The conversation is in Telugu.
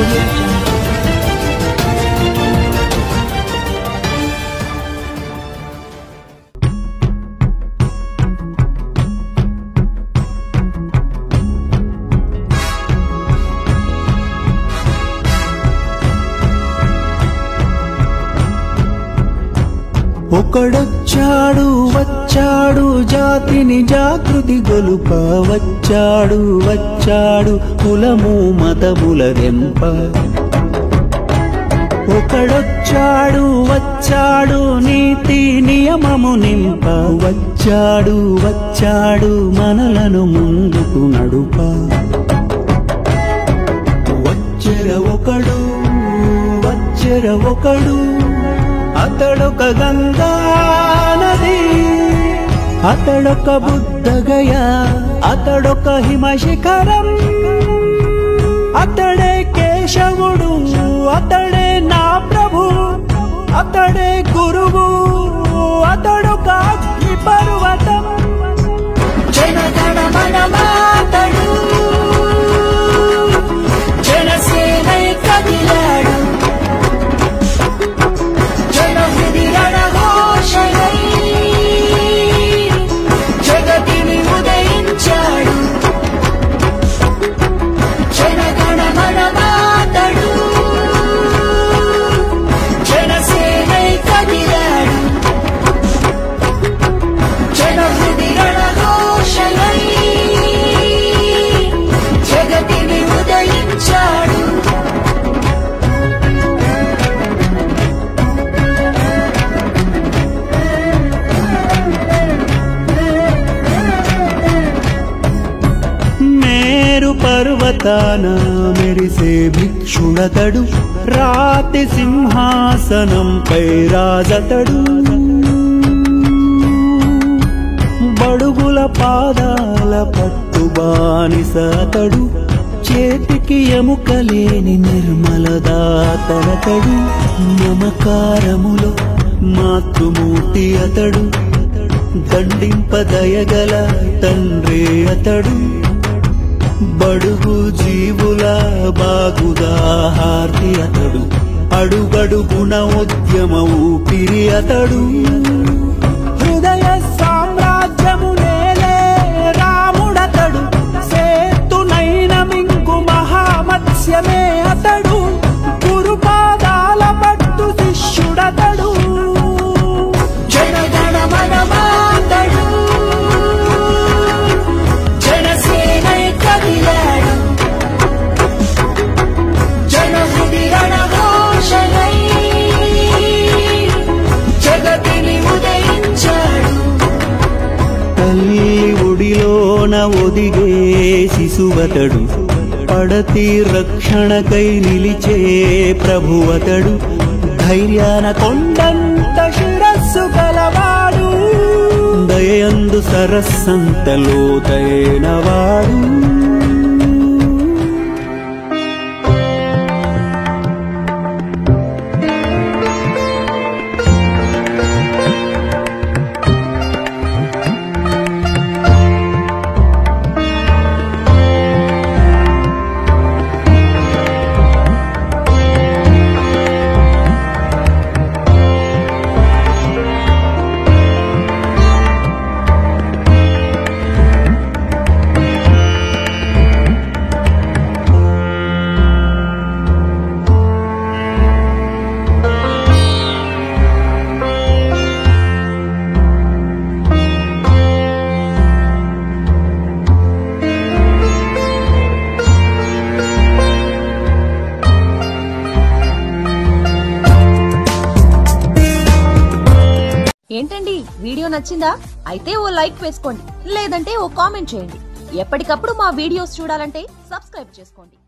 audio jungle. ఒకడొచ్చాడు వచ్చాడు జాతిని జాగృతి గొలుప వచ్చాడు వచ్చాడు కులము మతముల దెంప ఒకడొచ్చాడు వచ్చాడు నీతి నియమము నింప వచ్చాడు వచ్చాడు మనలను ముందుకు నడుప వచ్చెర ఒకడు వచ్చెర ఒకడు అతడొక గంగా నది అతడొక బుద్ధగయ అతడొక హిమశిఖరం అతడే కేశవుడు అతడే నా ప్రభు అతడే గురువు అతడొక అగ్ని పర్వతం జనగణ మనమాతడు జనసేనై కదిలాడు జనహృది రణఘోషణై జగతిని ఉదయించాడు జనగణ మనమాతడు జనసేనై కదిలాడు జనహృది రణఘోషణై జగతిని ఉదయించాడు మేరు పర్వతాన మెరిసే భిక్షుడతడు రాతి సింహాసనంపై రాజతడు బడుగుల పాదాల పట్టు బానిసతడు చేతికి ఎముకలేని నిర్మలదాతనతడు మమకారములో మాతృమూర్తి అతడు దండింపదయగల తండ్రి అతడు బడుగు జీవుల బాగుదాహార్తి అతడు అడుగడుగున ఉద్యమ ఊపిరి అతడు హృదయ సామ్రాజ్యము నేలే రాముడతడు సేతునైన మింగు మహామత్స్యమే అతడు గురుపాదాల పట్టు శిష్యుడతడు జనగణ మనమాతడు జనసేనై కదిలాడు జనహృది రణఘోషణై జగతిని ఉదయించాడు తల్లి ఒడిలోన ఒదిగే శిశువతడు పడతి రక్షణకై నిలిచే ప్రభువతడు ధైర్యాన కొండంత శిరస్సు గలవాడు దయందు సరస్సంత లోతైనవాడు ఏంటండి వీడియో నచ్చిందా అయితే ఓ లైక్ వేసుకోండి లేదంటే ఓ కామెంట్ చేయండి ఎప్పటికప్పుడు మా వీడియోస్ చూడాలంటే సబ్స్క్రైబ్ చేసుకోండి